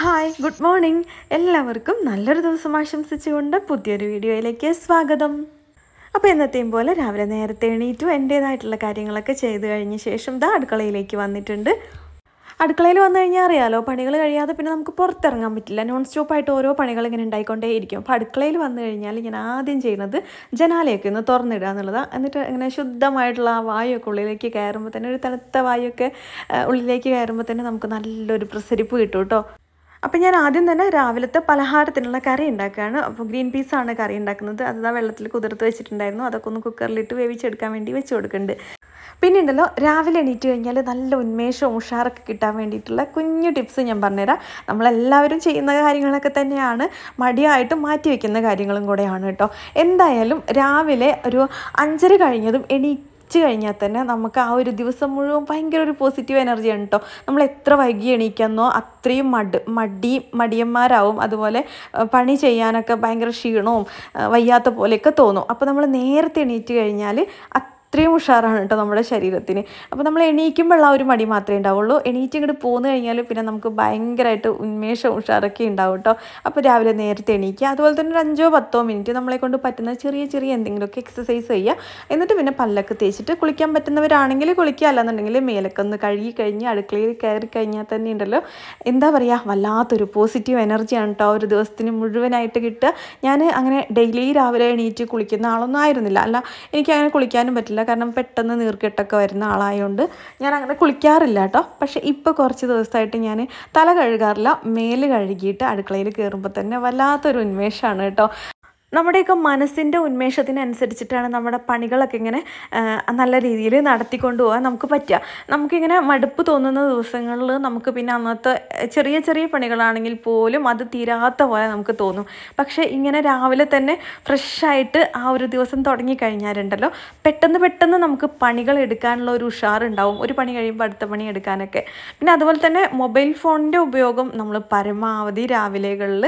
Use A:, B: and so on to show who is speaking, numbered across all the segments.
A: hi good morning എല്ലാവർക്കും നല്ലൊരു ദിവസം ആശംസിച്ചുകൊണ്ട് പുതിയൊരു വീഡിയോയിലേക്ക് സ്വാഗതം അപ്പോൾ എന്നത്തെയും പോലെ രാവിലെ നേരത്തെ എണീറ്റു എൻ്റേതായിട്ടുള്ള കാര്യങ്ങളൊക്കെ ചെയ്ത് കഴിഞ്ഞ ശേഷം ദാ അടുക്കളയിലേക്ക് വന്നിട്ടുണ്ട് അടുക്കളയിൽ വന്നു കഴിഞ്ഞാൽ അറിയാലോ പണികൾ കഴിയാതെ പിന്നെ നമുക്ക് പുറത്തിറങ്ങാൻ പറ്റില്ല നോൺ സ്റ്റോപ്പായിട്ട് ഓരോ പണികൾ ഇങ്ങനെ ഉണ്ടായിക്കൊണ്ടേയിരിക്കും അപ്പോൾ അടുക്കളയിൽ വന്നു കഴിഞ്ഞാൽ ഞാൻ ആദ്യം ചെയ്യുന്നത് ജനാലയൊക്കെ ഒന്ന് തുറന്നിടുക എന്നുള്ളതാണ് എന്നിട്ട് ഇങ്ങനെ ശുദ്ധമായിട്ടുള്ള ആ വായുവൊക്കെ ഉള്ളിലേക്ക് കയറുമ്പോൾ തന്നെ ഒരു തണുത്ത വായുവൊക്കെ ആ, ഉള്ളിലേക്ക് കയറുമ്പോൾ തന്നെ നമുക്ക് നല്ലൊരു പ്രസരിപ്പ് കിട്ടും കേട്ടോ അപ്പം ഞാൻ ആദ്യം തന്നെ രാവിലത്തെ പലഹാരത്തിനുള്ള കറി ഉണ്ടാക്കുകയാണ് അപ്പോൾ ഗ്രീൻ പീസാണ് കറി ഉണ്ടാക്കുന്നത് അത് ദാ വെള്ളത്തിൽ കുതിർത്ത് വെച്ചിട്ടുണ്ടായിരുന്നു അതൊക്കെ ഒന്ന് കുക്കറിലിട്ട് വേവിച്ചെടുക്കാൻ വേണ്ടി വെച്ച് കൊടുക്കുന്നുണ്ട് പിന്നെ ഉണ്ടല്ലോ രാവിലെ എണീറ്റ് കഴിഞ്ഞാൽ നല്ല ഉന്മേഷവും ഉഷാറൊക്കെ കിട്ടാൻ വേണ്ടിയിട്ടുള്ള കുഞ്ഞു ടിപ്സ് ഞാൻ പറഞ്ഞുതരാം നമ്മളെല്ലാവരും ചെയ്യുന്ന കാര്യങ്ങളൊക്കെ തന്നെയാണ് മടിയായിട്ട് മാറ്റി വെക്കുന്ന കാര്യങ്ങളും കൂടെയാണ് കേട്ടോ എന്തായാലും രാവിലെ ഒരു അഞ്ചര കഴിഞ്ഞതും എണീ ഉച്ച കഴിഞ്ഞാൽ തന്നെ നമുക്ക് ആ ഒരു ദിവസം മുഴുവൻ ഭയങ്കര ഒരു പോസിറ്റീവ് എനർജിയാണ് കേട്ടോ നമ്മൾ എത്ര വൈകി എണീക്കുന്നോ അത്രയും മട് മടി മടിയന്മാരാവും അതുപോലെ ആ, പണി ചെയ്യാനൊക്കെ ഭയങ്കര ക്ഷീണവും ആ, വയ്യാത്ത പോലെയൊക്കെ തോന്നും അപ്പോൾ നമ്മൾ നേരത്തെ എണീറ്റ് കഴിഞ്ഞാൽ അത്രയും ഉഷാറാണ് കേട്ടോ നമ്മുടെ ശരീരത്തിന് അപ്പോൾ നമ്മൾ എണീക്കുമ്പോഴുള്ള ആ ഒരു മടി മാത്രമേ ഉണ്ടാവുള്ളൂ എണീറ്റ് ഇങ്ങോട്ട് പോന്നു കഴിഞ്ഞാൽ പിന്നെ നമുക്ക് ഭയങ്കരമായിട്ട് ഉന്മേഷം ഉഷാറൊക്കെ ഉണ്ടാവും കേട്ടോ അപ്പോൾ രാവിലെ നേരത്തെ എണീക്കുക അതുപോലെ തന്നെ ഒരു അഞ്ചോ പത്തോ മിനിറ്റ് നമ്മളെ കൊണ്ട് പറ്റുന്ന ചെറിയ ചെറിയ എന്തെങ്കിലുമൊക്കെ എക്സസൈസ് ചെയ്യുക എന്നിട്ട് പിന്നെ പല്ലൊക്കെ തേച്ചിട്ട് കുളിക്കാൻ പറ്റുന്നവരാണെങ്കിൽ കുളിക്കുക അല്ലാന്നുണ്ടെങ്കിൽ മേലൊക്കെ ഒന്ന് കഴുകി കഴിഞ്ഞ് അടുക്കളയിൽ കയറി കഴിഞ്ഞാൽ തന്നെ ഉണ്ടല്ലോ എന്താ പറയുക വല്ലാത്തൊരു പോസിറ്റീവ് എനർജിയാണ് കേട്ടോ ആ ഒരു ദിവസത്തിന് മുഴുവനായിട്ട് കിട്ടുക ഞാൻ അങ്ങനെ ഡെയിലി രാവിലെ എണീറ്റ് കുളിക്കുന്ന ആളൊന്നും ആയിരുന്നില്ല അല്ല എനിക്ക് അങ്ങനെ കുളിക്കാനും പറ്റില്ല കാരണം പെട്ടെന്ന് നീർക്കെട്ടൊക്കെ വരുന്ന ആളായതുകൊണ്ട് ഞാൻ അങ്ങനെ കുളിക്കാറില്ല കേട്ടോ പക്ഷേ ഇപ്പോൾ കുറച്ച് ദിവസമായിട്ട് ഞാൻ തല കഴുകാറില്ല മേല് കഴുകിയിട്ട് അടുക്കളയിൽ കയറുമ്പോൾ തന്നെ വല്ലാത്തൊരു ഉന്മേഷമാണ് കേട്ടോ നമ്മുടെയൊക്കെ മനസ്സിൻ്റെ ഉന്മേഷത്തിനനുസരിച്ചിട്ടാണ് നമ്മുടെ പണികളൊക്കെ ഇങ്ങനെ ആ, നല്ല രീതിയിൽ നടത്തിക്കൊണ്ട് പോകാൻ നമുക്ക് പറ്റുക നമുക്കിങ്ങനെ മടുപ്പ് തോന്നുന്ന ദിവസങ്ങളിൽ നമുക്ക് പിന്നെ അന്നത്തെ ചെറിയ ചെറിയ പണികളാണെങ്കിൽ പോലും അത് തീരാത്ത പോലെ നമുക്ക് തോന്നും പക്ഷേ ഇങ്ങനെ രാവിലെ തന്നെ ഫ്രഷായിട്ട് ആ ഒരു ദിവസം തുടങ്ങിക്കഴിഞ്ഞാലുണ്ടല്ലോ പെട്ടെന്ന് പെട്ടെന്ന് നമുക്ക് പണികൾ എടുക്കാനുള്ള ഒരു ഉഷാറുണ്ടാവും ഒരു പണി കഴിയുമ്പോൾ അടുത്ത പണി എടുക്കാനൊക്കെ പിന്നെ അതുപോലെ തന്നെ മൊബൈൽ ഫോണിൻ്റെ ഉപയോഗം നമ്മൾ പരമാവധി രാവിലെകളിൽ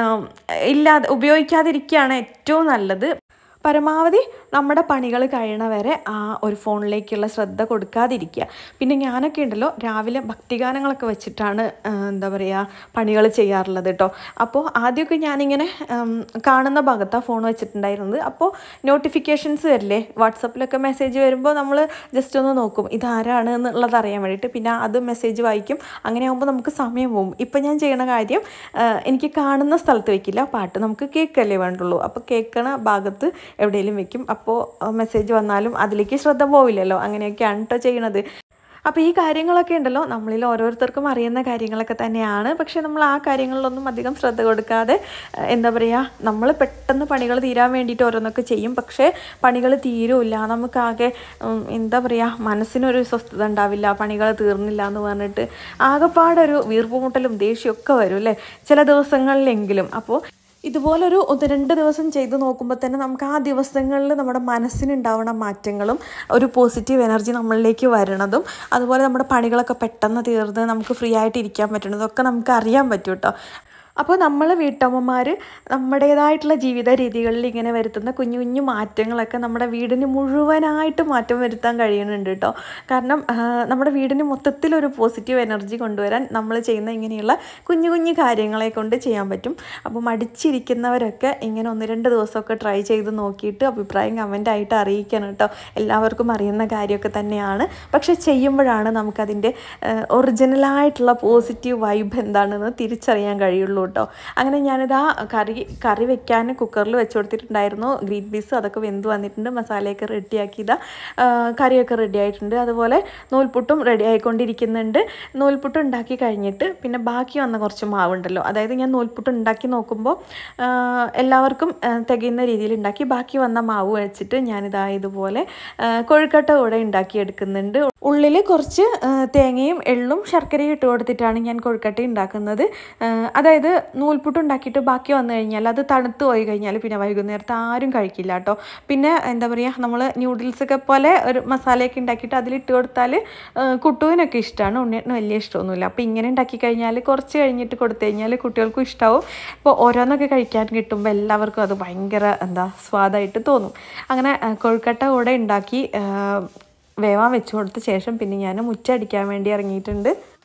A: ഇല്ലാതെ ഉപയോഗിക്കാതിരിക്കുകയാണ് ഏറ്റവും നല്ലത് പരമാവധി നമ്മുടെ പണികൾ കഴിയണ വരെ ആ ഒരു ഫോണിലേക്കുള്ള ശ്രദ്ധ കൊടുക്കാതിരിക്കുക പിന്നെ ഞാനൊക്കെ ഉണ്ടല്ലോ രാവിലെ ഭക്തിഗാനങ്ങളൊക്കെ വെച്ചിട്ടാണ് ആ, എന്താ പറയുക പണികൾ ചെയ്യാറുള്ളത് കേട്ടോ അപ്പോൾ ആദ്യമൊക്കെ ഞാനിങ്ങനെ ഉം, കാണുന്ന ഭാഗത്താണ് ഫോൺ വെച്ചിട്ടുണ്ടായിരുന്നത് അപ്പോൾ നോട്ടിഫിക്കേഷൻസ് വരില്ലേ വാട്സപ്പിലൊക്കെ മെസ്സേജ് വരുമ്പോൾ നമ്മൾ ജസ്റ്റ് ഒന്ന് നോക്കും ഇതാരാണ് എന്നുള്ളത് അറിയാൻ വേണ്ടിയിട്ട് പിന്നെ അത് മെസ്സേജ് വായിക്കും അങ്ങനെ ആകുമ്പോൾ നമുക്ക് സമയം പോകും ഇപ്പം ഞാൻ ചെയ്യണ കാര്യം ആ, എനിക്ക് കാണുന്ന സ്ഥലത്ത് വെക്കില്ല പാട്ട് നമുക്ക് കേൾക്കല്ലേ വേണ്ടുള്ളൂ അപ്പോൾ കേൾക്കണ ഭാഗത്ത് എവിടെയെങ്കിലും വെക്കും അപ്പോൾ മെസ്സേജ് വന്നാലും അതിലേക്ക് ശ്രദ്ധ പോവില്ലല്ലോ അങ്ങനെയൊക്കെയാണ് കേട്ടോ ചെയ്യണത് അപ്പോൾ ഈ കാര്യങ്ങളൊക്കെ ഉണ്ടല്ലോ നമ്മളിൽ ഓരോരുത്തർക്കും അറിയുന്ന കാര്യങ്ങളൊക്കെ തന്നെയാണ് പക്ഷേ നമ്മൾ ആ കാര്യങ്ങളിലൊന്നും അധികം ശ്രദ്ധ കൊടുക്കാതെ ഏഹ്, എന്താ പറയുക നമ്മൾ പെട്ടെന്ന് പണികൾ തീരാൻ വേണ്ടിയിട്ട് ഓരോന്നൊക്കെ ചെയ്യും പക്ഷേ പണികൾ തീരൂല്ല നമുക്കാകെ ഉം, എന്താ പറയുക മനസ്സിനൊരു സ്വസ്ഥത ഉണ്ടാവില്ല പണികൾ തീർന്നില്ല എന്ന് പറഞ്ഞിട്ട് ആകെപ്പാടൊരു വീർപ്പുമുട്ടലും ദേഷ്യമൊക്കെ വരും അല്ലേ ചില ദിവസങ്ങളിലെങ്കിലും അപ്പോൾ ഇതുപോലൊരു ഒന്ന് രണ്ട് ദിവസം ചെയ്ത് നോക്കുമ്പോൾ തന്നെ നമുക്ക് ആ ദിവസങ്ങളിൽ നമ്മുടെ മനസ്സിനുണ്ടാവുന്ന മാറ്റങ്ങളും ഒരു പോസിറ്റീവ് എനർജി നമ്മളിലേക്ക് വരണതും അതുപോലെ നമ്മുടെ പണികളൊക്കെ പെട്ടെന്ന് തീർന്ന് നമുക്ക് ഫ്രീ ആയിട്ട് ഇരിക്കാൻ പറ്റുന്നതും ഒക്കെ നമുക്ക് അറിയാൻ പറ്റും കേട്ടോ അപ്പോൾ നമ്മൾ വീട്ടമ്മമാർ നമ്മുടേതായിട്ടുള്ള ജീവിത രീതികളിൽ ഇങ്ങനെ വരുത്തുന്ന കുഞ്ഞു കുഞ്ഞു മാറ്റങ്ങളൊക്കെ നമ്മുടെ വീടിന് മുഴുവനായിട്ട് മാറ്റം വരുത്താൻ കഴിയുന്നുണ്ട് കേട്ടോ കാരണം ആ, നമ്മുടെ വീടിന് മൊത്തത്തിലൊരു പോസിറ്റീവ് എനർജി കൊണ്ടുവരാൻ നമ്മൾ ചെയ്യുന്ന ഇങ്ങനെയുള്ള കുഞ്ഞു കുഞ്ഞു കാര്യങ്ങളെ കൊണ്ട് ചെയ്യാൻ പറ്റും അപ്പോൾ മടിച്ചിരിക്കുന്നവരൊക്കെ ഇങ്ങനെ ഒന്ന് രണ്ട് ദിവസമൊക്കെ ട്രൈ ചെയ്ത് നോക്കിയിട്ട് അഭിപ്രായം കമൻ്റ് ആയിട്ട് അറിയിക്കണം കേട്ടോ എല്ലാവർക്കും അറിയുന്ന കാര്യമൊക്കെ തന്നെയാണ് പക്ഷെ ചെയ്യുമ്പോഴാണ് നമുക്കതിൻ്റെ ഒറിജിനലായിട്ടുള്ള പോസിറ്റീവ് വൈബ് എന്താണെന്ന് തിരിച്ചറിയാൻ കഴിയുള്ളൂ കേട്ടോ അങ്ങനെ ഞാനിതാ കറി കറി വെക്കാൻ കുക്കറിൽ വെച്ച് കൊടുത്തിട്ടുണ്ടായിരുന്നു ഗ്രീൻ പീസ് അതൊക്കെ വെന്ത് വന്നിട്ടുണ്ട് മസാലയൊക്കെ റെഡിയാക്കി ഇതാ ആ, കറിയൊക്കെ റെഡി ആയിട്ടുണ്ട് അതുപോലെ നൂൽപുട്ടും റെഡി ആയിക്കൊണ്ടിരിക്കുന്നുണ്ട് നൂൽപുട്ട് ഉണ്ടാക്കി കഴിഞ്ഞിട്ട് പിന്നെ ബാക്കി വന്ന കുറച്ച് മാവുണ്ടല്ലോ അതായത് ഞാൻ നൂൽപുട്ട് ഉണ്ടാക്കി നോക്കുമ്പോൾ ആ, എല്ലാവർക്കും ആ, തികയുന്ന രീതിയിൽ ഉണ്ടാക്കി ബാക്കി വന്ന മാവ് വെച്ചിട്ട് ഞാനിതാ ഇതുപോലെ ആ, കൊഴുക്കട്ട കൂടെ ഉണ്ടാക്കിയെടുക്കുന്നുണ്ട് ഉള്ളിൽ കുറച്ച് ആ, തേങ്ങയും എള്ളും ശർക്കരയും ഇട്ട് കൊടുത്തിട്ടാണ് ഞാൻ കൊഴുക്കട്ട ഉണ്ടാക്കുന്നത് ആ, അതായത് നൂൽപുട്ട് ഉണ്ടാക്കിയിട്ട് ബാക്കി വന്നു കഴിഞ്ഞാൽ അത് തണുത്ത് പോയി കഴിഞ്ഞാൽ പിന്നെ വൈകുന്നേരത്ത് ആരും കഴിക്കില്ല കേട്ടോ പിന്നെ എന്താ പറയുക നമ്മൾ ന്യൂഡിൽസൊക്കെ പോലെ ഒരു മസാലയൊക്കെ ഉണ്ടാക്കിയിട്ട് അതിലിട്ട് കൊടുത്താൽ കുട്ടുവിനൊക്കെ ഇഷ്ടമാണ് ഉണ്ണിയേട്ടന് വലിയ ഇഷ്ടമൊന്നുമില്ല അപ്പോൾ ഇങ്ങനെ ഉണ്ടാക്കി കഴിഞ്ഞാൽ കുറച്ച് കഴിഞ്ഞിട്ട് കൊടുത്തു കഴിഞ്ഞാൽ കുട്ടികൾക്കും ഇഷ്ടമാവും അപ്പോൾ ഓരോന്നൊക്കെ കഴിക്കാൻ കിട്ടുമ്പോൾ എല്ലാവർക്കും അത് ഭയങ്കര എന്താ സ്വാദായിട്ട് തോന്നും അങ്ങനെ ആ, കൊഴുക്കട്ട കൂടെ ഉണ്ടാക്കി ആ, വേവാൻ വെച്ച് കൊടുത്ത ശേഷം പിന്നെ ഞാൻ മുറ്റടിക്കാൻ വേണ്ടി ഇറങ്ങിയിട്ടുണ്ട്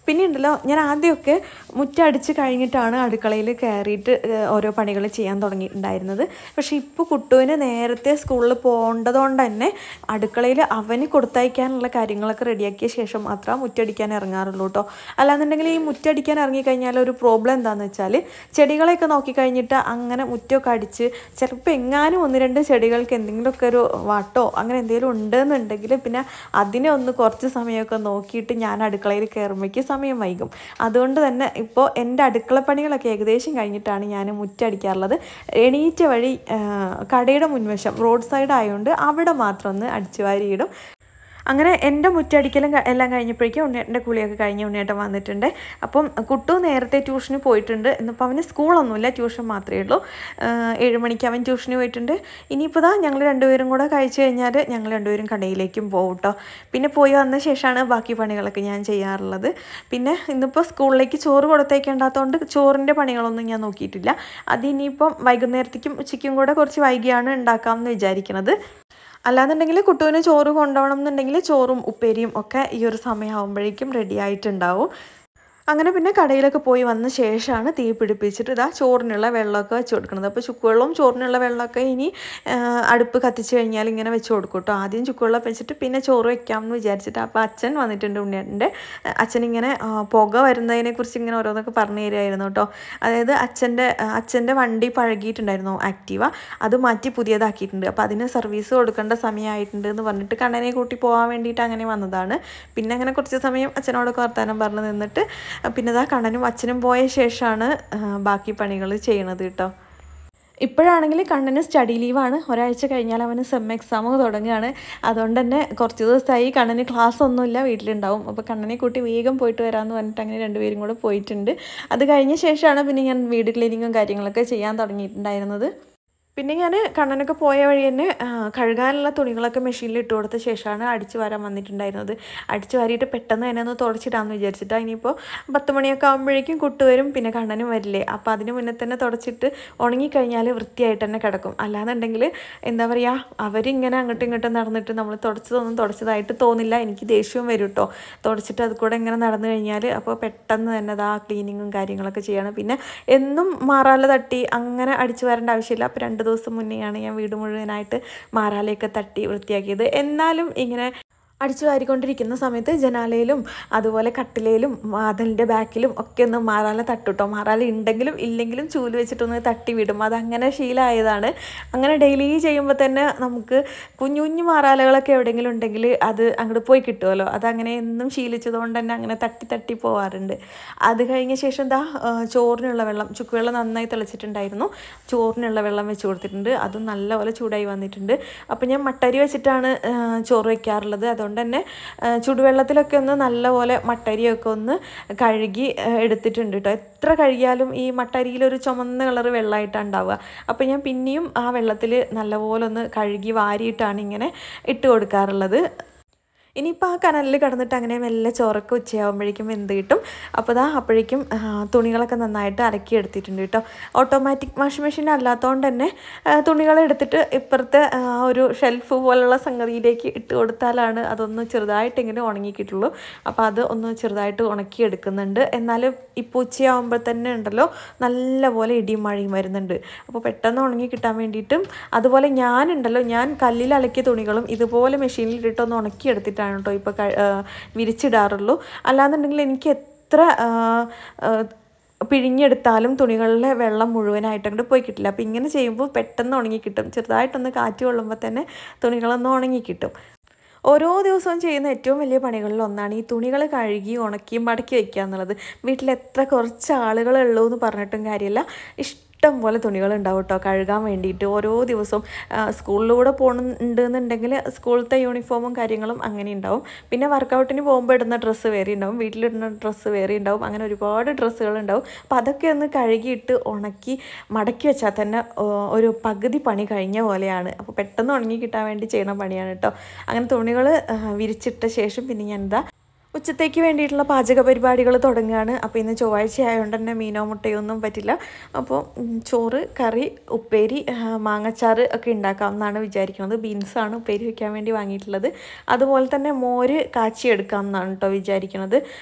A: പിന്നെ ഉണ്ടല്ലോ ഞാൻ ആദ്യമൊക്കെ മുറ്റടിച്ച് കഴിഞ്ഞിട്ടാണ് അടുക്കളയിൽ കയറിയിട്ട് ഏഹ്, ഓരോ പണികൾ ചെയ്യാൻ തുടങ്ങിയിട്ടുണ്ടായിരുന്നത് പക്ഷേ ഇപ്പോൾ കുട്ടുവിന് നേരത്തെ സ്കൂളിൽ പോകേണ്ടതുകൊണ്ട് തന്നെ അടുക്കളയിൽ അവന് കൊടുത്തയക്കാനുള്ള കാര്യങ്ങളൊക്കെ റെഡിയാക്കിയ ശേഷം മാത്രം മുറ്റടിക്കാൻ ഇറങ്ങാറുള്ളൂ കേട്ടോ അല്ലാന്നുണ്ടെങ്കിൽ ഈ മുറ്റടിക്കാൻ ഇറങ്ങിക്കഴിഞ്ഞാൽ ഒരു പ്രോബ്ലം എന്താണെന്ന് വെച്ചാൽ ചെടികളെയൊക്കെ നോക്കിക്കഴിഞ്ഞിട്ട് അങ്ങനെ മുറ്റമൊക്കെ അടിച്ച് ചിലപ്പോൾ എങ്ങാനും ഒന്ന് രണ്ട് ചെടികൾക്ക് എന്തെങ്കിലുമൊക്കെ ഒരു വട്ടോ അങ്ങനെ എന്തെങ്കിലും ഉണ്ടെന്നുണ്ടെങ്കിൽ പിന്നെ അതിനെ ഒന്ന് കുറച്ച് സമയമൊക്കെ നോക്കിയിട്ട് ഞാൻ അടുക്കളയിൽ കയറുമ്പോഴേക്ക് സമയം വൈകും അതുകൊണ്ട് തന്നെ ഇപ്പോൾ എൻ്റെ അടുക്കള പണികളൊക്കെ ഏകദേശം കഴിഞ്ഞിട്ടാണ് ഞാൻ മുറ്റടിക്കാറുള്ളത് എണീറ്റ വഴി ആ, കടയുടെ മുൻവശം റോഡ് സൈഡ് ആയതുകൊണ്ട് അവിടെ മാത്രം ഒന്ന് അടിച്ചു വാരിയിടും അങ്ങനെ എൻ്റെ മുറ്റടിക്കലും ക- എല്ലാം കഴിഞ്ഞപ്പോഴേക്കും ഉണ്ണേട്ടൻ്റെ കുളിയൊക്കെ കഴിഞ്ഞ് ഉണ്ണേട്ടൻ വന്നിട്ടുണ്ട് അപ്പം കുട്ടു നേരത്തെ ട്യൂഷന് പോയിട്ടുണ്ട് ഇന്നിപ്പോൾ അവന് സ്കൂളൊന്നുമില്ല ട്യൂഷൻ മാത്രമേ ഉള്ളൂ ആഹ് ഏഴ് മണിക്ക് അവൻ ട്യൂഷന് പോയിട്ടുണ്ട് ഇനിയിപ്പോൾ ദാ ഞങ്ങൾ രണ്ടുപേരും കൂടെ കഴിച്ച് കഴിഞ്ഞാൽ ഞങ്ങൾ രണ്ടുപേരും കടയിലേക്കും പോകും കേട്ടോ പിന്നെ പോയി വന്ന ശേഷമാണ് ബാക്കി പണികളൊക്കെ ഞാൻ ചെയ്യാറുള്ളത് പിന്നെ ഇന്നിപ്പോൾ സ്കൂളിലേക്ക് ചോറ് കൊടുത്തേക്കേണ്ടാത്തതുകൊണ്ട് ചോറിൻ്റെ പണികളൊന്നും ഞാൻ നോക്കിയിട്ടില്ല അത് ഇനിയിപ്പം വൈകുന്നേരത്തേക്കും ഉച്ചയ്ക്കും കൂടെ കുറച്ച് വൈകിയാണ് ഉണ്ടാക്കാമെന്ന് വിചാരിക്കുന്നത് അല്ലാന്നുണ്ടെങ്കിൽ കുട്ടുവിന് ചോറ് കൊണ്ടുപോകണം എന്നുണ്ടെങ്കിൽ ചോറും ഉപ്പേരിയും ഒക്കെ ഈ ഒരു സമയമാകുമ്പോഴേക്കും റെഡി ആയിട്ടുണ്ടാവും അങ്ങനെ പിന്നെ കടയിലൊക്കെ പോയി വന്ന ശേഷമാണ് തീ പിടിപ്പിച്ചിട്ട് ഇതാ ചോറിനുള്ള വെള്ളമൊക്കെ വെച്ച് കൊടുക്കുന്നത് അപ്പോൾ ചുക്കുവെള്ളവും ചോറിനുള്ള വെള്ളമൊക്കെ ഇനി ആ, അടുപ്പ് കത്തിച്ച് കഴിഞ്ഞാൽ ഇങ്ങനെ വെച്ച് കൊടുക്കും കേട്ടോ ആദ്യം ചുക്കുവെള്ളം വെച്ചിട്ട് പിന്നെ ചോറ് വെക്കാമെന്ന് വിചാരിച്ചിട്ട് അപ്പോൾ അച്ഛൻ വന്നിട്ടുണ്ട് ഉണ്ണിയേട്ടൻ്റെ അച്ഛൻ ഇങ്ങനെ ആ, പുക വരുന്നതിനെക്കുറിച്ച് ഇങ്ങനെ ഓരോന്നൊക്കെ പറഞ്ഞു തരുമായിരുന്നു കേട്ടോ അതായത് അച്ഛൻ്റെ അച്ഛൻ്റെ വണ്ടി പഴകിയിട്ടുണ്ടായിരുന്നു ആക്റ്റീവ അത് മാറ്റി പുതിയതാക്കിയിട്ടുണ്ട് അപ്പോൾ അതിന് സർവീസ് കൊടുക്കേണ്ട സമയമായിട്ടുണ്ട് എന്ന് പറഞ്ഞിട്ട് കണ്ണനെ കൂട്ടി പോകാൻ വേണ്ടിയിട്ട് അങ്ങനെ വന്നതാണ് പിന്നെ അങ്ങനെ കുറച്ച് സമയം അച്ഛനോടൊക്കെ വർത്താനം പറഞ്ഞ് നിന്നിട്ട് പിന്നെ ഇതാ കണ്ണനും അച്ഛനും പോയ ശേഷമാണ് ആ, ബാക്കി പണികൾ ചെയ്യണത് കേട്ടോ ഇപ്പോഴാണെങ്കിൽ കണ്ണന് സ്റ്റഡി ലീവാണ് ഒരാഴ്ച കഴിഞ്ഞാൽ അവന് സെം എക്സാം തുടങ്ങുകയാണ് അതുകൊണ്ട് തന്നെ കുറച്ച് ദിവസമായി കണ്ണന് ക്ലാസ് ഒന്നുമില്ല വീട്ടിലുണ്ടാവും അപ്പോൾ കണ്ണനെ കൂട്ടി വേഗം പോയിട്ട് വരാമെന്ന് പറഞ്ഞിട്ട് അങ്ങനെ രണ്ടുപേരും കൂടെ പോയിട്ടുണ്ട് അത് കഴിഞ്ഞ ശേഷമാണ് പിന്നെ ഞാൻ വീട് ക്ലീനിങ്ങും കാര്യങ്ങളൊക്കെ ചെയ്യാൻ തുടങ്ങിയിട്ടുണ്ടായിരുന്നത് പിന്നെ ഞാൻ കണ്ണനൊക്കെ പോയ വഴി തന്നെ ആ, കഴുകാനുള്ള തുണികളൊക്കെ മെഷീനിൽ ഇട്ട് കൊടുത്ത ശേഷമാണ് അടിച്ചു വാരാൻ വന്നിട്ടുണ്ടായിരുന്നത് അടിച്ചു വാരിയിട്ട് പെട്ടെന്ന് തന്നെ ഒന്ന് തുടച്ചിടാമെന്ന് വിചാരിച്ചിട്ട് ഇനിയിപ്പോൾ പത്ത് മണിയൊക്കെ ആകുമ്പോഴേക്കും കുട്ട് വരും പിന്നെ കണ്ണനും വരില്ലേ അപ്പോൾ അതിന് മുന്നേ തന്നെ തുടച്ചിട്ട് ഉണങ്ങിക്കഴിഞ്ഞാൽ വൃത്തിയായിട്ട് തന്നെ കിടക്കും അല്ലാന്നുണ്ടെങ്കിൽ എന്താ പറയുക അവരിങ്ങനെ അങ്ങോട്ടും ഇങ്ങോട്ടും നടന്നിട്ട് നമ്മൾ തുടച്ചതൊന്നും തുടച്ചതായിട്ട് തോന്നില്ല എനിക്ക് ദേഷ്യവും വരും കേട്ടോ തുടച്ചിട്ട് അത് കൂടെ ഇങ്ങനെ നടന്നു കഴിഞ്ഞാൽ അപ്പോൾ പെട്ടെന്ന് തന്നെ അതാ ക്ലീനിങ്ങും കാര്യങ്ങളൊക്കെ ചെയ്യണം പിന്നെ എന്നും മാറാല തട്ടി അങ്ങനെ അടിച്ചു വരേണ്ട ആവശ്യമില്ല അപ്പോൾ രണ്ട് ദിവസം മുന്നെയാണ് ഞാൻ വീട് മുഴുവനായിട്ട് മാറാലയൊക്കെ തട്ടി വൃത്തിയാക്കിയത് എന്നാലും ഇങ്ങനെ അടിച്ചു വാരിക്കൊണ്ടിരിക്കുന്ന സമയത്ത് ജനാലയിലും അതുപോലെ കട്ടിലയിലും വാതിലിൻ്റെ ബാക്കിലും ഒക്കെ ഒന്ന് മാറാല തട്ടുട്ടോ മാറാല ഉണ്ടെങ്കിലും ഇല്ലെങ്കിലും ചൂല് വെച്ചിട്ടൊന്ന് തട്ടി വിടും അതങ്ങനെ ശീലമായതാണ് അങ്ങനെ ഡെയിലി ചെയ്യുമ്പോൾ തന്നെ നമുക്ക് കുഞ്ഞു കുഞ്ഞു മാറാലകളൊക്കെ എവിടെയെങ്കിലും ഉണ്ടെങ്കിൽ അത് അങ്ങോട്ട് പോയി കിട്ടുമല്ലോ അതങ്ങനെ എന്നും ശീലിച്ചതുകൊണ്ട് തന്നെ അങ്ങനെ തട്ടി തട്ടി പോവാറുണ്ട് അത് കഴിഞ്ഞ ശേഷം എന്താ ചോറിനുള്ള വെള്ളം ചുക്കുവെള്ളം നന്നായി തിളച്ചിട്ടുണ്ടായിരുന്നു ചോറിനുള്ള വെള്ളം വെച്ച് കൊടുത്തിട്ടുണ്ട് അതും നല്ലപോലെ ചൂടായി വന്നിട്ടുണ്ട് അപ്പോൾ ഞാൻ മട്ടരി വെച്ചിട്ടാണ് ആ, ചോറ് വയ്ക്കാറുള്ളത് അതുകൊണ്ട് തന്നെ ആ, ചുടുവെള്ളത്തിലൊക്കെ ഒന്ന് നല്ലപോലെ മട്ടരിയൊക്കെ ഒന്ന് കഴുകി ആ, എടുത്തിട്ടുണ്ട് കേട്ടോ എത്ര കഴുകിയാലും ഈ മട്ടരിയിലൊരു ചുമന്ന കളർ വെള്ളമായിട്ടാണ് ഉണ്ടാവുക അപ്പോൾ ഞാൻ പിന്നെയും ആ വെള്ളത്തിൽ നല്ലപോലെ ഒന്ന് കഴുകി വാരിയിട്ടാണ് ഇങ്ങനെ ഇട്ട് കൊടുക്കാറുള്ളത് ഇനിയിപ്പോൾ ആ കനലിൽ കിടന്നിട്ട് അങ്ങനെ മെല്ലെ ചോറൊക്കെ ഉച്ചയാകുമ്പോഴേക്കും വെന്ത് കിട്ടും അപ്പോൾ ദാ അപ്പോഴേക്കും ആ, തുണികളൊക്കെ നന്നായിട്ട് അലക്കി എടുത്തിട്ടുണ്ട് കേട്ടോ ഓട്ടോമാറ്റിക് വാഷിംഗ് മെഷീൻ അല്ലാത്തതുകൊണ്ട് തന്നെ ആ, തുണികൾ എടുത്തിട്ട് ഇപ്പുറത്തെ ആ, ഒരു ഷെൽഫ് പോലുള്ള സംഗതിയിലേക്ക് ഇട്ട് കൊടുത്താലാണ് അതൊന്ന് ചെറുതായിട്ടെങ്കിലും ഉണങ്ങി കിട്ടുള്ളൂ അപ്പോൾ അത് ഒന്ന് ചെറുതായിട്ട് ഉണക്കി എടുക്കുന്നുണ്ട് എന്നാലും ഇപ്പോൾ ഉച്ചയാകുമ്പോൾ തന്നെ ഉണ്ടല്ലോ നല്ലപോലെ ഇടിയും മഴയും വരുന്നുണ്ട് അപ്പോൾ പെട്ടെന്ന് ഉണങ്ങി കിട്ടാൻ വേണ്ടിയിട്ടും അതുപോലെ ഞാനുണ്ടല്ലോ ഞാൻ കല്ലിൽ അലക്കിയ തുണികളും ഇതുപോലെ മെഷീനിൽ ഇട്ടിട്ടൊന്ന് ഉണക്കി എടുത്തിട്ടാണ് കേട്ടോ ഇപ്പോൾ വിരിച്ചിടാറുള്ളൂ അല്ലാന്നുണ്ടെങ്കിൽ എനിക്ക് എത്ര ആ, ആ, പിഴിഞ്ഞെടുത്താലും തുണികളിലെ വെള്ളം മുഴുവനായിട്ട് അങ്ങോട്ട് പോയി കിട്ടില്ല അപ്പോൾ ഇങ്ങനെ ചെയ്യുമ്പോൾ പെട്ടെന്ന് ഉണങ്ങി കിട്ടും ചെറുതായിട്ടൊന്ന് കാറ്റ് കൊള്ളുമ്പോൾ തന്നെ തുണികളൊന്ന് ഉണങ്ങി കിട്ടും ഓരോ ദിവസവും ചെയ്യുന്ന ഏറ്റവും വലിയ പണികളിൽ ഒന്നാണ് ഈ തുണികൾ കഴുകി ഉണക്കി മടക്കി വയ്ക്കുക എന്നുള്ളത് വീട്ടിൽ എത്ര കുറച്ച് ആളുകളുള്ളൂ എന്ന് പറഞ്ഞിട്ടും കാര്യമില്ല ഇഷ്ടം പോലെ തുണികൾ ഉണ്ടാവും കേട്ടോ കഴുകാൻ വേണ്ടിയിട്ട് ഓരോ ദിവസവും ആ, സ്കൂളിലൂടെ പോകുന്നുണ്ട് എന്നുണ്ടെങ്കിൽ സ്കൂളത്തെ യൂണിഫോമും കാര്യങ്ങളും അങ്ങനെ ഉണ്ടാവും പിന്നെ വർക്കൗട്ടിന് പോകുമ്പോൾ ഇടുന്ന ഡ്രസ്സ് വേറെ ഉണ്ടാവും വീട്ടിലിടുന്ന ഡ്രസ്സ് വേറെ ഉണ്ടാവും അങ്ങനെ ഒരുപാട് ഡ്രസ്സുകൾ ഉണ്ടാവും അപ്പോൾ അതൊക്കെ ഒന്ന് കഴുകിയിട്ട് ഉണക്കി മടക്കി വെച്ചാൽ തന്നെ ഓ, ഒരു പകുതി പണി കഴിഞ്ഞ പോലെയാണ് അപ്പോൾ പെട്ടെന്ന് ഉണങ്ങി കിട്ടാൻ വേണ്ടി ചെയ്യുന്ന പണിയാണ് കേട്ടോ അങ്ങനെ തുണികൾ വിരിച്ചിട്ട ശേഷം പിന്നെ ഞാൻ എന്താ ഉച്ചത്തേക്ക് വേണ്ടിയിട്ടുള്ള പാചക പരിപാടികൾ തുടങ്ങുകയാണ് അപ്പോൾ ഇന്ന് ചൊവ്വാഴ്ച ആയതുകൊണ്ട് തന്നെ മീനോ മുട്ടയോ ഒന്നും പറ്റില്ല അപ്പോൾ ഉം, ചോറ് കറി ഉപ്പേരി ആ, മാങ്ങച്ചാറ് ഒക്കെ ഉണ്ടാക്കാമെന്നാണ് വിചാരിക്കുന്നത് ബീൻസാണ് ഉപ്പേരി വയ്ക്കാൻ വേണ്ടി വാങ്ങിയിട്ടുള്ളത് അതുപോലെ തന്നെ മോര് കാച്ചി എടുക്കാം എന്നാണ് കേട്ടോ വിചാരിക്കുന്നത്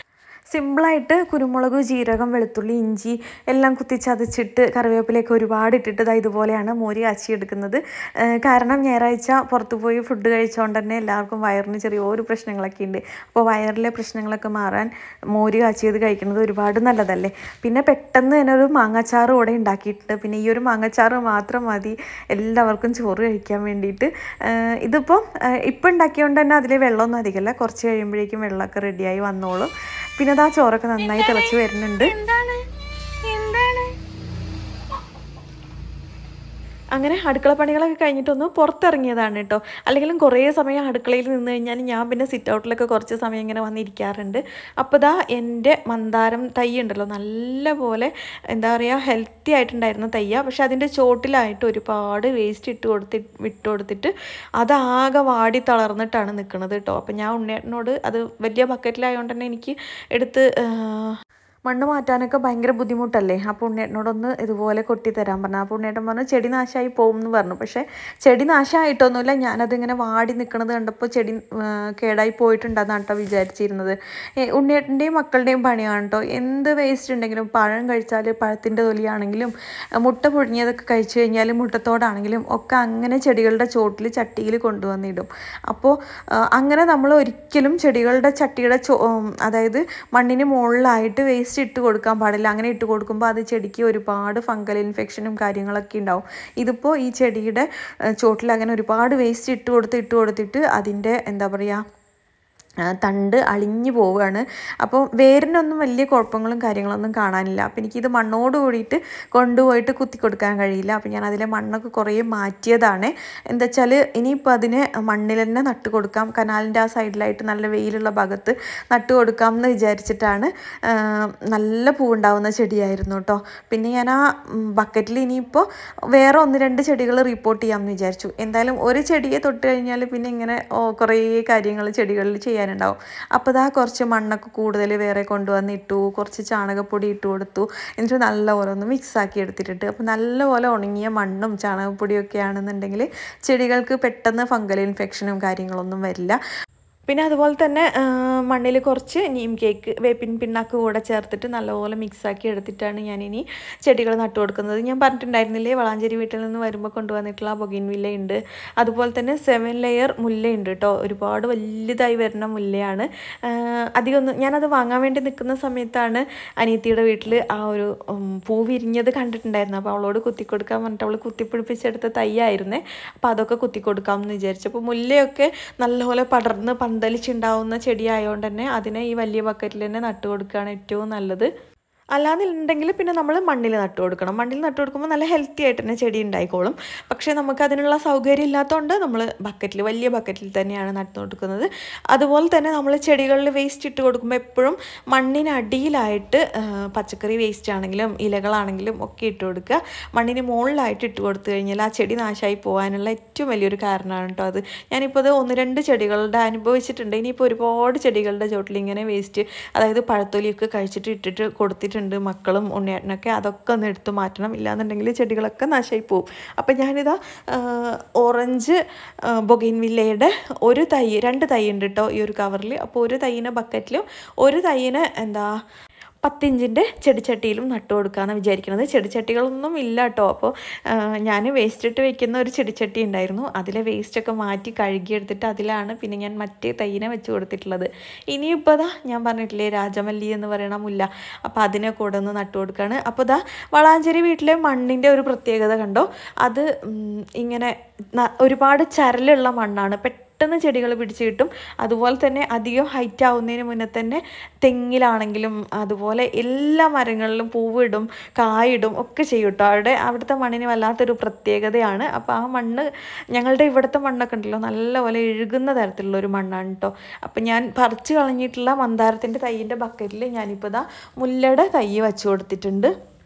A: സിമ്പിളായിട്ട് കുരുമുളക് ജീരകം വെളുത്തുള്ളി ഇഞ്ചി എല്ലാം കുത്തി ചതച്ചിട്ട് കറിവേപ്പിലയൊക്കെ ഒരുപാട് ഇട്ടിട്ട് ഇതാ ഇതുപോലെയാണ് മോര് കാച്ചിയെടുക്കുന്നത് ഏഹ് കാരണം ഞായറാഴ്ച പുറത്തു പോയി ഫുഡ് കഴിച്ചുകൊണ്ട് തന്നെ എല്ലാവർക്കും വയറിന് ചെറിയൊരു പ്രശ്നങ്ങളൊക്കെ ഉണ്ട് അപ്പോൾ വയറിലെ പ്രശ്നങ്ങളൊക്കെ മാറാൻ മോര് കാച്ചിയത് കഴിക്കുന്നത് ഒരുപാട് നല്ലതല്ലേ പിന്നെ പെട്ടെന്ന് തന്നെ ഒരു മാങ്ങാച്ചാറ് കൂടെ ഉണ്ടാക്കിയിട്ടുണ്ട് പിന്നെ ഈ ഒരു മാങ്ങാച്ചാറ് മാത്രം മതി എല്ലാവർക്കും ചോറ് കഴിക്കാൻ വേണ്ടിയിട്ട് ഏഹ് ഇതിപ്പം ഏഹ് ഇപ്പം ഉണ്ടാക്കിയതുകൊണ്ട് തന്നെ അതിൽ വെള്ളമൊന്നും അധികമല്ല കുറച്ച് കഴിയുമ്പോഴേക്കും വെള്ളമൊക്കെ റെഡിയായി വന്നോളും പിന്നെ അതാ ചോറൊക്കെ നന്നായി തിളച്ച് വരുന്നുണ്ട്
B: എന്താണ് എന്താണ്
A: അങ്ങനെ അടുക്കള പണികളൊക്കെ കഴിഞ്ഞിട്ടൊന്ന് പുറത്തിറങ്ങിയതാണ് കേട്ടോ അല്ലെങ്കിലും കുറേ സമയം അടുക്കളയിൽ നിന്ന് കഴിഞ്ഞാൽ ഞാൻ പിന്നെ സിറ്റ് ഔട്ടിലൊക്കെ കുറച്ച് സമയം ഇങ്ങനെ വന്നിരിക്കാറുണ്ട് അപ്പോൾ ദാ എൻ്റെ മന്ദാരം തൈ ഉണ്ടല്ലോ നല്ലപോലെ എന്താ പറയുക ഹെൽത്തി ആയിട്ടുണ്ടായിരുന്ന തയ്യ പക്ഷെ അതിൻ്റെ ചോട്ടിലായിട്ട് ഒരുപാട് വേസ്റ്റ് ഇട്ട് കൊടുത്തി വിട്ട് കൊടുത്തിട്ട് അതാകെ വാടി തളർന്നിട്ടാണ് നിൽക്കുന്നത് കേട്ടോ അപ്പം ഞാൻ ഉണ്ണേട്ടനോട് അത് വലിയ ബക്കറ്റിലായതുകൊണ്ട് തന്നെ എനിക്ക് എടുത്ത് ആ, മണ്ണ് മാറ്റാനൊക്കെ ഭയങ്കര ബുദ്ധിമുട്ടല്ലേ അപ്പോൾ ഉണ്ണേട്ടനോടൊന്ന് ഇതുപോലെ കൊട്ടി തരാൻ പറഞ്ഞു അപ്പോൾ ഉണ്ണേട്ടൻ പറഞ്ഞു ചെടി നാശമായി പോകും എന്ന് പറഞ്ഞു പക്ഷേ ചെടി നാശമായിട്ടൊന്നുമില്ല ഞാനതിങ്ങനെ വാടി നിൽക്കുന്നത് കണ്ടപ്പോൾ ചെടി ആ, കേടായി പോയിട്ടുണ്ടെന്നാണ് കേട്ടോ വിചാരിച്ചിരുന്നത് ഏ, ഉണ്ണിയേട്ടൻ്റെയും മക്കളുടെയും പണിയാണ് കേട്ടോ എന്ത് വേസ്റ്റ് ഉണ്ടെങ്കിലും പഴം കഴിച്ചാൽ പഴത്തിൻ്റെ തൊലിയാണെങ്കിലും ആ, മുട്ട പുഴുങ്ങിയതൊക്കെ കഴിച്ചു കഴിഞ്ഞാൽ മുട്ടത്തോടാണെങ്കിലും ഒക്കെ അങ്ങനെ ചെടികളുടെ ചോട്ടിൽ ചട്ടിയിൽ കൊണ്ടുവന്നിടും അപ്പോൾ ആ, അങ്ങനെ നമ്മൾ ഒരിക്കലും ചെടികളുടെ ചട്ടിയുടെ ചോ ഉം, അതായത് മണ്ണിന് മുകളിലായിട്ട് വേസ്റ്റ് ഇട്ട് കൊടുക്കാൻ പാടില്ല അങ്ങനെ ഇട്ട് കൊടുക്കുമ്പോൾ അത് ചെടിക്ക് ഒരുപാട് ഫംഗൽ ഇൻഫെക്ഷനും കാര്യങ്ങളൊക്കെ ഉണ്ടാവും ഇതിപ്പോൾ ഈ ചെടിയുടെ ആ, ചോട്ടിൽ അങ്ങനെ ഒരുപാട് വേസ്റ്റ് ഇട്ട് കൊടുത്ത് ഇട്ട് കൊടുത്തിട്ട് അതിൻ്റെ എന്താ പറയുക ആ, തണ്ട് അളിഞ്ഞു പോവുകയാണ് അപ്പോൾ വേരിനൊന്നും വലിയ കുഴപ്പങ്ങളും കാര്യങ്ങളൊന്നും കാണാനില്ല അപ്പോൾ എനിക്കിത് മണ്ണോട് കൂടിയിട്ട് കൊണ്ടുപോയിട്ട് കുത്തി കൊടുക്കാൻ കഴിയില്ല അപ്പോൾ ഞാൻ അതിലെ മണ്ണൊക്കെ കുറേ മാറ്റിയതാണ് എന്താ വെച്ചാൽ ഇനിയിപ്പോൾ അതിനെ മണ്ണിൽ തന്നെ നട്ട് കൊടുക്കാം കനാലിൻ്റെ ആ സൈഡിലായിട്ട് നല്ല വെയിലുള്ള ഭാഗത്ത് നട്ട് കൊടുക്കാം എന്ന് വിചാരിച്ചിട്ടാണ് ആ, നല്ല പൂവുണ്ടാവുന്ന ചെടിയായിരുന്നു കേട്ടോ പിന്നെ ഞാൻ ആ ബക്കറ്റിൽ ഇനിയിപ്പോൾ വേറെ ഒന്ന് രണ്ട് ചെടികൾ റിപ്പോർട്ട് ചെയ്യാമെന്ന് വിചാരിച്ചു എന്തായാലും ഒരു ചെടിയെ തൊട്ട് കഴിഞ്ഞാൽ പിന്നെ ഇങ്ങനെ ഓ, കുറേ കാര്യങ്ങൾ ചെടികളിൽ ചെയ്യാനുണ്ടാവും അപ്പോൾ ഇതാ കുറച്ച് മണ്ണൊക്കെ കൂടുതൽ വേറെ കൊണ്ടുവന്ന് ഇട്ടു കുറച്ച് ചാണകപ്പൊടി ഇട്ട് കൊടുത്തു എന്നിട്ട് നല്ലപോലെ ഒന്ന് മിക്സ് ആക്കി എടുത്തിട്ടുണ്ട് അപ്പോൾ നല്ലപോലെ ഉണങ്ങിയ മണ്ണും ചാണകപ്പൊടിയൊക്കെ ആണെന്നുണ്ടെങ്കിൽ ചെടികൾക്ക് പെട്ടെന്ന് ഫംഗൽ ഇൻഫെക്ഷനും കാര്യങ്ങളൊന്നും വരില്ല പിന്നെ അതുപോലെ തന്നെ മണ്ണിൽ കുറച്ച് നീം കേക്ക് വേപ്പിൻ പിണ്ണാക്ക് കൂടെ ചേർത്തിട്ട് നല്ലപോലെ മിക്സാക്കി എടുത്തിട്ടാണ് ഞാനിനി ചെടികൾ നട്ടു കൊടുക്കുന്നത് ഞാൻ പറഞ്ഞിട്ടുണ്ടായിരുന്നില്ലേ വളാഞ്ചേരി വീട്ടിൽ നിന്ന് വരുമ്പോൾ കൊണ്ടുവന്നിട്ടുള്ള ബൊഗിൻ വില്ലയുണ്ട് അതുപോലെ തന്നെ സെവൻ ലെയർ മുല്ലയുണ്ട് കേട്ടോ ഒരുപാട് വലുതായി വരുന്ന മുല്ലയാണ് ആ, അധികമൊന്നും ഞാനത് വാങ്ങാൻ വേണ്ടി നിൽക്കുന്ന സമയത്താണ് അനിയത്തിയുടെ വീട്ടിൽ ആ ഒരു ഉം, പൂ വിരിഞ്ഞത് കണ്ടിട്ടുണ്ടായിരുന്നു അപ്പോൾ അവളോട് കുത്തി കൊടുക്കാൻ പറഞ്ഞിട്ട് അവൾ കുത്തിപ്പിടിപ്പിച്ചെടുത്ത തൈയായിരുന്നേ അപ്പോൾ അതൊക്കെ കുത്തി കൊടുക്കാമെന്ന് വിചാരിച്ചു അപ്പോൾ മുല്ലയൊക്കെ നല്ലപോലെ പടർന്ന് പന്തലിച്ചുണ്ടാവുന്ന ചെടിയായതുകൊണ്ട് തന്നെ അതിനെ ഈ വലിയ ബക്കറ്റിൽ തന്നെ നട്ടു കൊടുക്കുകയാണ് ഏറ്റവും നല്ലത് അല്ലാന്നുണ്ടെങ്കിൽ പിന്നെ നമ്മൾ മണ്ണിൽ നട്ടു കൊടുക്കണം മണ്ണിൽ നട്ടു കൊടുക്കുമ്പോൾ നല്ല ഹെൽത്തി ആയിട്ട് തന്നെ ചെടി ഉണ്ടായിക്കോളും പക്ഷേ നമുക്ക് അതിനുള്ള സൗകര്യം ഇല്ലാത്തതുകൊണ്ട് നമ്മൾ ബക്കറ്റിൽ വലിയ ബക്കറ്റിൽ തന്നെയാണ് നട്ടു കൊടുക്കുന്നത് അതുപോലെ തന്നെ നമ്മൾ ചെടികളിൽ വേസ്റ്റ് ഇട്ട് കൊടുക്കുമ്പോൾ എപ്പോഴും മണ്ണിനടിയിലായിട്ട് ആ, പച്ചക്കറി വേസ്റ്റ് ആണെങ്കിലും ഇലകളാണെങ്കിലും ഒക്കെ ഇട്ട് കൊടുക്കുക മണ്ണിന് മുകളിലായിട്ട് ഇട്ട് കൊടുത്തു കഴിഞ്ഞാൽ ആ ചെടി നാശമായി പോകാനുള്ള ഏറ്റവും വലിയൊരു കാരണമാണ് കേട്ടോ അത് ഞാനിപ്പോൾ അത് ഒന്ന് രണ്ട് ചെടികളുടെ അനുഭവിച്ചിട്ടുണ്ട് ഇനിയിപ്പോൾ ഒരുപാട് ചെടികളുടെ ചോട്ടിൽ ഇങ്ങനെ വേസ്റ്റ് അതായത് പഴത്തൊലിയൊക്കെ കഴിച്ചിട്ട് ഇട്ടിട്ട് കൊടുത്തിട്ടുണ്ട് മക്കളും ഉണ്ണിയേട്ടനൊക്കെ അതൊക്കെ ഒന്ന് എടുത്ത് മാറ്റണം ഇല്ലാന്നുണ്ടെങ്കിൽ ചെടികളൊക്കെ നാശമായി പോകും അപ്പം ഞാനിതാ ആ, ഓറഞ്ച് ബൊഗൈൻ വില്ലയുടെ ഒരു തൈ രണ്ട് തൈ ഉണ്ട് കേട്ടോ ഈ ഒരു കവറിൽ അപ്പോൾ ഒരു തൈയിനെ ബക്കറ്റിലും ഒരു തൈയിനെ എന്താ പത്തിഞ്ചിൻ്റെ ചെടിച്ചട്ടിയിലും നട്ടു കൊടുക്കാമെന്ന് വിചാരിക്കുന്നത് ചെടിച്ചട്ടികളൊന്നും ഇല്ല കേട്ടോ അപ്പോൾ ഞാൻ വേസ്റ്റ് ഇട്ട് വെക്കുന്ന ഒരു ചെടിച്ചട്ടി ഉണ്ടായിരുന്നു അതിലെ വേസ്റ്റൊക്കെ മാറ്റി കഴുകിയെടുത്തിട്ട് അതിലാണ് പിന്നെ ഞാൻ മറ്റേ തൈനെ വെച്ച് കൊടുത്തിട്ടുള്ളത് ഇനിയിപ്പോൾ ദാ ഞാൻ പറഞ്ഞിട്ടില്ലേ രാജമല്ലി എന്ന് പറയുന്ന മുല്ല അപ്പോൾ അതിനെ കൂടെ ഒന്ന് നട്ടു കൊടുക്കുകയാണ് അപ്പോൾ ദാ വളാഞ്ചേരി വീട്ടിലെ മണ്ണിൻ്റെ ഒരു പ്രത്യേകത കണ്ടോ അത് ഉം, ഇങ്ങനെ ന- ഒരുപാട് ചരലുള്ള മണ്ണാണ് പെട്ടെന്ന് ചെടികൾ പിടിച്ച് കിട്ടും അതുപോലെ തന്നെ അധികം ഹൈറ്റ് ആവുന്നതിന് മുന്നേ തന്നെ തെങ്ങിലാണെങ്കിലും അതുപോലെ എല്ലാ മരങ്ങളിലും പൂവിടും കായിടും ഒക്കെ ചെയ്യും കേട്ടോ അവിടെ അവിടുത്തെ മണ്ണിന് വല്ലാത്തൊരു പ്രത്യേകതയാണ് അപ്പോൾ ആ മണ്ണ് ഞങ്ങളുടെ ഇവിടുത്തെ മണ്ണൊക്കെ ഉണ്ടല്ലോ നല്ലപോലെ എഴുകുന്ന തരത്തിലുള്ള ഒരു മണ്ണാണ് കേട്ടോ അപ്പം ഞാൻ പറിച്ച് കളഞ്ഞിട്ടുള്ള മന്ദാരത്തിൻ്റെ തൈയിൻ്റെ ബക്കറ്റിൽ ഞാനിപ്പോൾ ഇതാ മുല്ലയുടെ തൈ വെച്ച് കൊടുത്തിട്ടുണ്ട്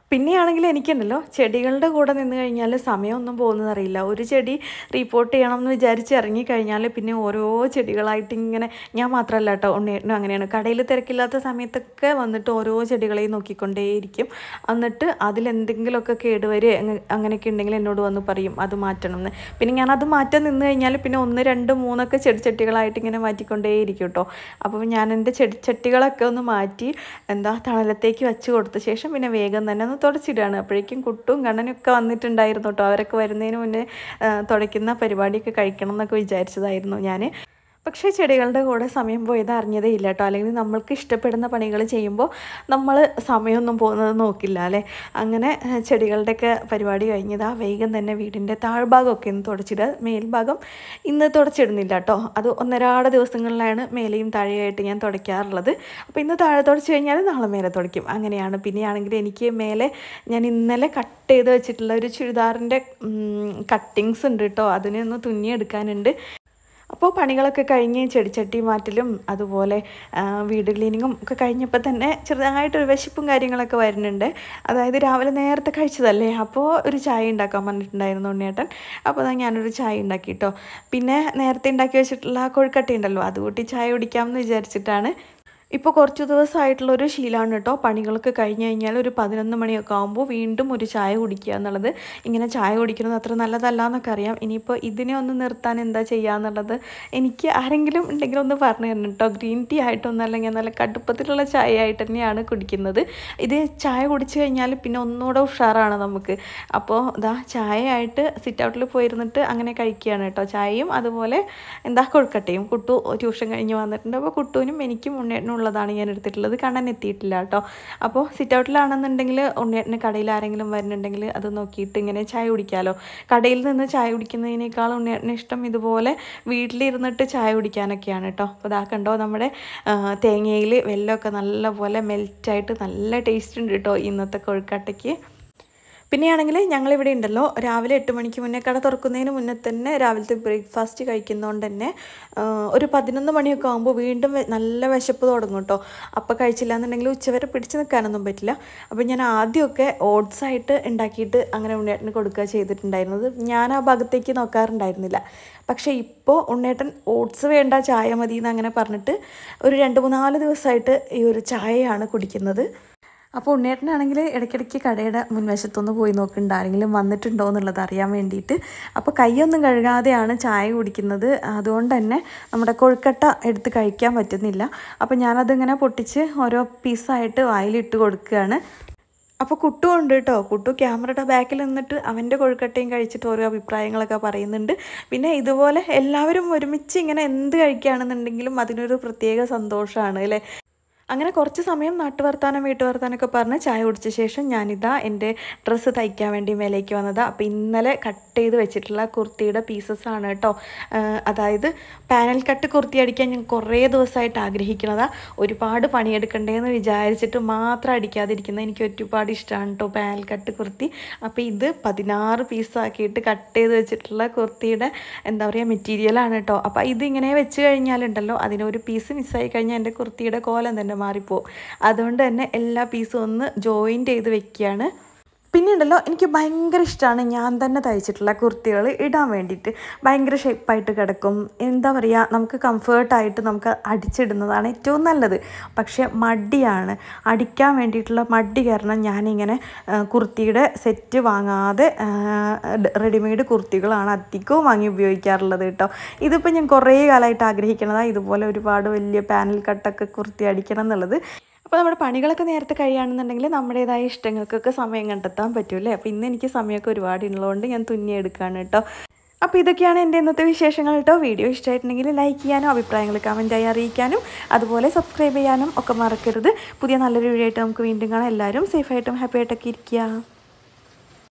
A: പിന്നെയാണെങ്കിൽ എനിക്കുണ്ടല്ലോ ചെടികളുടെ കൂടെ നിന്ന് കഴിഞ്ഞാൽ സമയമൊന്നും പോകുന്നത് അറിയില്ല ഒരു ചെടി റിപ്പോർട്ട് ചെയ്യണം എന്ന് വിചാരിച്ച് ഇറങ്ങിക്കഴിഞ്ഞാൽ പിന്നെ ഓരോ ചെടികളായിട്ട് ഇങ്ങനെ ഞാൻ മാത്രമല്ല കേട്ടോ ഉണ്ണേട്ടനും അങ്ങനെയാണ് കടയിൽ തിരക്കില്ലാത്ത സമയത്തൊക്കെ വന്നിട്ട് ഓരോ ചെടികളെയും നോക്കിക്കൊണ്ടേയിരിക്കും എന്നിട്ട് അതിലെന്തെങ്കിലുമൊക്കെ കേടുവരെ അങ്ങനെയൊക്കെ ഉണ്ടെങ്കിൽ എന്നോട് വന്ന് പറയും അത് മാറ്റണം എന്ന് പിന്നെ ഞാനത് മാറ്റാൻ നിന്ന് കഴിഞ്ഞാൽ പിന്നെ ഒന്ന് രണ്ട് മൂന്നൊക്കെ ചെടിച്ചട്ടികളായിട്ട് ഇങ്ങനെ മാറ്റിക്കൊണ്ടേയിരിക്കും കേട്ടോ അപ്പോൾ ഞാൻ എൻ്റെ ചെടിച്ചട്ടികളൊക്കെ ഒന്ന് മാറ്റി എന്താ തണലത്തേക്ക് വെച്ച് കൊടുത്ത ശേഷം പിന്നെ വേഗം തന്നെ ഒന്ന് തുടച്ചിടുകയാണ് അപ്പോഴേക്കും കുട്ടും കണ്ണനും ഒക്കെ വന്നിട്ടുണ്ടായിരുന്നു കേട്ടോ അവരൊക്കെ വരുന്നതിന് മുന്നേ ആ, തുടയ്ക്കുന്ന പരിപാടിയൊക്കെ കഴിക്കണം എന്നൊക്കെ വിചാരിച്ചതായിരുന്നു ഞാൻ പക്ഷേ ചെടികളുടെ കൂടെ സമയം പോയത് അറിഞ്ഞതേ ഇല്ല കേട്ടോ അല്ലെങ്കിൽ നമ്മൾക്ക് ഇഷ്ടപ്പെടുന്ന പണികൾ ചെയ്യുമ്പോൾ നമ്മൾ സമയമൊന്നും പോകുന്നത് നോക്കില്ല അല്ലേ അങ്ങനെ ആ, ചെടികളുടെയൊക്കെ പരിപാടി കഴിഞ്ഞതാ വേഗം തന്നെ വീടിൻ്റെ താഴ്ഭാഗമൊക്കെ ഒന്ന് തുടച്ചിടുക മേൽഭാഗം ഇന്ന് തുടച്ചിടുന്നില്ല കേട്ടോ അത് ഒന്നരാട് ദിവസങ്ങളിലാണ് മേലെയും താഴെയായിട്ട് ഞാൻ തുടയ്ക്കാറുള്ളത് അപ്പോൾ ഇന്ന് താഴെ തുടച്ച് കഴിഞ്ഞാൽ നാളെ മേലെ തുടയ്ക്കും അങ്ങനെയാണ് പിന്നെയാണെങ്കിൽ എനിക്ക് മേലെ ഞാൻ ഇന്നലെ കട്ട് ചെയ്ത് വെച്ചിട്ടുള്ള ഒരു ചുരിദാറിൻ്റെ കട്ടിങ്സ് ഉണ്ട് കേട്ടോ അതിനെ ഒന്ന് തുന്നിയെടുക്കാനുണ്ട് അപ്പോൾ പണികളൊക്കെ കഴിഞ്ഞ് ചെടിച്ചട്ടി മാറ്റലും അതുപോലെ ആ, വീട് ക്ലീനിങ്ങും ഒക്കെ കഴിഞ്ഞപ്പോൾ തന്നെ ചെറുതായിട്ടൊരു വിശപ്പും കാര്യങ്ങളൊക്കെ വരുന്നുണ്ട് അതായത് രാവിലെ നേരത്തെ കഴിച്ചതല്ലേ അപ്പോൾ ഒരു ചായ ഉണ്ടാക്കാൻ പറഞ്ഞിട്ടുണ്ടായിരുന്നു ഉണ്ണിയേട്ടൻ അപ്പോൾ അതാ ഞാനൊരു ചായ ഉണ്ടാക്കി കേട്ടോ പിന്നെ നേരത്തെ ഉണ്ടാക്കി വെച്ചിട്ടുള്ള കൊഴുക്കട്ട ഉണ്ടല്ലോ അത് കൂട്ടി ചായ കുടിക്കാമെന്ന് വിചാരിച്ചിട്ടാണ് ഇപ്പോൾ കുറച്ച് ദിവസമായിട്ടുള്ളൊരു ശീലമാണ് കേട്ടോ പണികളൊക്കെ കഴിഞ്ഞ് കഴിഞ്ഞാൽ ഒരു പതിനൊന്ന് മണിയൊക്കെ ആകുമ്പോൾ വീണ്ടും ഒരു ചായ കുടിക്കുക എന്നുള്ളത് ഇങ്ങനെ ചായ കുടിക്കുന്നത് അത്ര നല്ലതല്ല എന്നൊക്കെ അറിയാം ഇനിയിപ്പോൾ ഇതിനെ ഒന്ന് നിർത്താൻ എന്താ ചെയ്യുക എന്നുള്ളത് എനിക്ക് ആരെങ്കിലും ഉണ്ടെങ്കിൽ ഒന്ന് പറഞ്ഞു തരണം കേട്ടോ ഗ്രീൻ ടീ ആയിട്ടൊന്നും അല്ലെങ്കിൽ നല്ല കടുപ്പത്തിലുള്ള ചായ ആയിട്ട് തന്നെയാണ് കുടിക്കുന്നത് ഇത് ചായ കുടിച്ച് കഴിഞ്ഞാൽ പിന്നെ ഒന്നുകൂടെ ഉഷാറാണ് നമുക്ക് അപ്പോൾ ഇതാ ചായ ആയിട്ട് സിറ്റ് ഔട്ടിൽ പോയിരുന്നിട്ട് അങ്ങനെ കഴിക്കുകയാണ് കേട്ടോ ചായയും അതുപോലെ എന്താ കൊഴുക്കട്ടയും കുട്ടു ട്യൂഷൻ കഴിഞ്ഞ് വന്നിട്ടുണ്ട് അപ്പോൾ കുട്ടുവിനും എനിക്കും ഉണ്ണേട്ടനും ഉള്ളതാണ് ഞാൻ എടുത്തിട്ടുള്ളത് കണ്ണൻ എത്തിയിട്ടില്ല കേട്ടോ അപ്പോൾ സിറ്റ് ഔട്ടിലാണെന്നുണ്ടെങ്കിൽ ഉണ്ണേട്ടന് കടയിൽ ആരെങ്കിലും വരുന്നുണ്ടെങ്കിൽ അത് നോക്കിയിട്ട് ഇങ്ങനെ ചായ കുടിക്കാമല്ലോ കടയിൽ നിന്ന് ചായ കുടിക്കുന്നതിനേക്കാൾ ഉണ്ണേട്ടന് ഇഷ്ടം ഇതുപോലെ വീട്ടിലിരുന്നിട്ട് ചായ കുടിക്കാനൊക്കെയാണ് കേട്ടോ അപ്പോൾ ഇതാ കണ്ടോ നമ്മുടെ ആ, തേങ്ങയിൽ വെല്ലമൊക്കെ നല്ലപോലെ മെൽറ്റായിട്ട് നല്ല ടേസ്റ്റ് ഉണ്ട് കേട്ടോ ഇന്നത്തെ കൊഴുക്കട്ടയ്ക്ക് പിന്നെയാണെങ്കിൽ ഞങ്ങളിവിടെ ഉണ്ടല്ലോ രാവിലെ എട്ട് മണിക്ക് മുന്നേ കട തുറക്കുന്നതിന് മുന്നേ തന്നെ രാവിലത്തെ ബ്രേക്ക്ഫാസ്റ്റ് കഴിക്കുന്നതുകൊണ്ട് തന്നെ ആ, ഒരു പതിനൊന്ന് മണിയൊക്കെ ആകുമ്പോൾ വീണ്ടും വെ- നല്ല വിശപ്പ് തുടങ്ങും കേട്ടോ അപ്പോൾ കഴിച്ചില്ല എന്നുണ്ടെങ്കിൽ ഉച്ചവരെ പിടിച്ച് നിൽക്കാനൊന്നും പറ്റില്ല അപ്പോൾ ഞാൻ ആദ്യമൊക്കെ ഓട്സ് ആയിട്ട് ഉണ്ടാക്കിയിട്ട് അങ്ങനെ ഉണ്ണേട്ടന് കൊടുക്കുക ചെയ്തിട്ടുണ്ടായിരുന്നത് ഞാൻ ആ ഭാഗത്തേക്ക് നോക്കാറുണ്ടായിരുന്നില്ല പക്ഷേ ഇപ്പോൾ ഉണ്ണേട്ടൻ ഓട്സ് വേണ്ട ചായ മതി എന്ന് അങ്ങനെ പറഞ്ഞിട്ട് ഒരു രണ്ട് മൂന്നാല് ദിവസമായിട്ട് ഈ ഒരു ചായയാണ് കുടിക്കുന്നത് അപ്പോൾ ഉണ്ണേട്ടനാണെങ്കിൽ ഇടയ്ക്കിടയ്ക്ക് കടയുടെ മുൻവശത്തൊന്ന് പോയി നോക്കുന്നുണ്ട് ആരെങ്കിലും വന്നിട്ടുണ്ടോ എന്നുള്ളത് അറിയാൻ വേണ്ടിയിട്ട് അപ്പോൾ കൈയൊന്നും കഴുകാതെയാണ് ചായ കുടിക്കുന്നത് അതുകൊണ്ട് തന്നെ നമ്മുടെ കൊഴുക്കട്ട എടുത്ത് കഴിക്കാൻ പറ്റുന്നില്ല അപ്പോൾ ഞാനതിങ്ങനെ പൊട്ടിച്ച് ഓരോ പീസായിട്ട് വായിലിട്ട് കൊടുക്കുകയാണ് അപ്പോൾ കുട്ടു ഉണ്ട് കേട്ടോ കുട്ടു ക്യാമറയുടെ ബാക്കിൽ നിന്നിട്ട് അവൻ്റെ കൊഴുക്കട്ടയും കഴിച്ചിട്ട് ഓരോ അഭിപ്രായങ്ങളൊക്കെ പറയുന്നുണ്ട് പിന്നെ ഇതുപോലെ എല്ലാവരും ഒരുമിച്ച് ഇങ്ങനെ എന്ത് കഴിക്കുകയാണെന്നുണ്ടെങ്കിലും അതിനൊരു പ്രത്യേക സന്തോഷമാണ് അല്ലേ അങ്ങനെ കുറച്ച് സമയം നാട്ടുവർത്താനം വീട്ടുവർത്താനമൊക്കെ പറഞ്ഞ് ചായ കുടിച്ച ശേഷം ഞാനിതാ എൻ്റെ ഡ്രസ്സ് തയ്ക്കാൻ വേണ്ടി മേലേക്ക് വന്നതാ അപ്പോൾ ഇന്നലെ കട്ട് ചെയ്ത് വെച്ചിട്ടുള്ള കുർത്തിയുടെ പീസസ് ആണ് കേട്ടോ ആഹ് അതായത് പാനൽ കട്ട് കുർത്തി അടിക്കാൻ ഞാൻ കുറേ ദിവസമായിട്ട് ആഗ്രഹിക്കുന്നതാ ഒരുപാട് പണിയെടുക്കണ്ടേന്ന് വിചാരിച്ചിട്ട് മാത്രം അടിക്കാതിരിക്കുന്നത് എനിക്ക് ഒരുപാട് ഇഷ്ടമാണ് കേട്ടോ പാനൽ കട്ട് കുർത്തി അപ്പോൾ ഇത് പതിനാറ് പീസാക്കിയിട്ട് കട്ട് ചെയ്ത് വെച്ചിട്ടുള്ള കുർത്തിയുടെ എന്താ പറയുക മെറ്റീരിയലാണ് കേട്ടോ അപ്പോൾ ഇതിങ്ങനെ വെച്ച് കഴിഞ്ഞാലുണ്ടല്ലോ അതിനൊരു പീസ് മിസ്സായി കഴിഞ്ഞാൽ എൻ്റെ കുർത്തിയുടെ കോലം തന്നെ മാറിപ്പോവും അതുകൊണ്ട് തന്നെ എല്ലാ പീസും ഒന്ന് ജോയിൻ്റ് ചെയ്ത് വെക്കുകയാണ് പിന്നെ ഉണ്ടല്ലോ എനിക്ക് ഭയങ്കര ഇഷ്ടമാണ് ഞാൻ തന്നെ തയ്ച്ചിട്ടുള്ള കുർത്തികൾ ഇടാൻ വേണ്ടിയിട്ട് ഭയങ്കര ഷേപ്പായിട്ട് കിടക്കും എന്താ പറയുക നമുക്ക് കംഫേർട്ടായിട്ട് നമുക്ക് അടിച്ചിടുന്നതാണ് ഏറ്റവും നല്ലത് പക്ഷേ മടിയാണ് അടിക്കാൻ വേണ്ടിയിട്ടുള്ള മടി കാരണം ഞാനിങ്ങനെ ആ, കുർത്തിയുടെ സെറ്റ് വാങ്ങാതെ റെഡിമെയ്ഡ് കുർത്തികളാണ് അധികവും വാങ്ങി ഉപയോഗിക്കാറുള്ളത് കേട്ടോ ഇതിപ്പോൾ ഞാൻ കുറേ കാലമായിട്ട് ആഗ്രഹിക്കണതാണ് ഇതുപോലെ ഒരുപാട് വലിയ പാനൽ കട്ടൊക്കെ കുർത്തി അടിക്കണം എന്നുള്ളത് അപ്പോൾ നമ്മുടെ പണികളൊക്കെ നേരത്തെ കഴിയുകയാണെന്നുണ്ടെങ്കിൽ നമ്മുടേതായ ഇഷ്ടങ്ങൾക്കൊക്കെ സമയം കണ്ടെത്താൻ പറ്റൂലേ അപ്പോൾ ഇന്ന് എനിക്ക് സമയമൊക്കെ ഒരുപാട് ഉള്ളതുകൊണ്ട് ഞാൻ തുന്നിയെടുക്കുകയാണ് കേട്ടോ അപ്പോൾ ഇതൊക്കെയാണ് എൻ്റെ ഇന്നത്തെ വിശേഷങ്ങൾ കേട്ടോ വീഡിയോ ഇഷ്ടമായിട്ടുണ്ടെങ്കിൽ ലൈക്ക് ചെയ്യാനും അഭിപ്രായങ്ങൾ കമൻറ്റായി അറിയിക്കാനും അതുപോലെ സബ്സ്ക്രൈബ് ചെയ്യാനും ഒക്കെ മറക്കരുത് പുതിയ നല്ലൊരു വീഡിയോ ആയിട്ട് നമുക്ക് വീണ്ടും കാണാം എല്ലാവരും സേഫായിട്ടും ഹാപ്പി ആയിട്ടൊക്കെ ഇരിക്കുക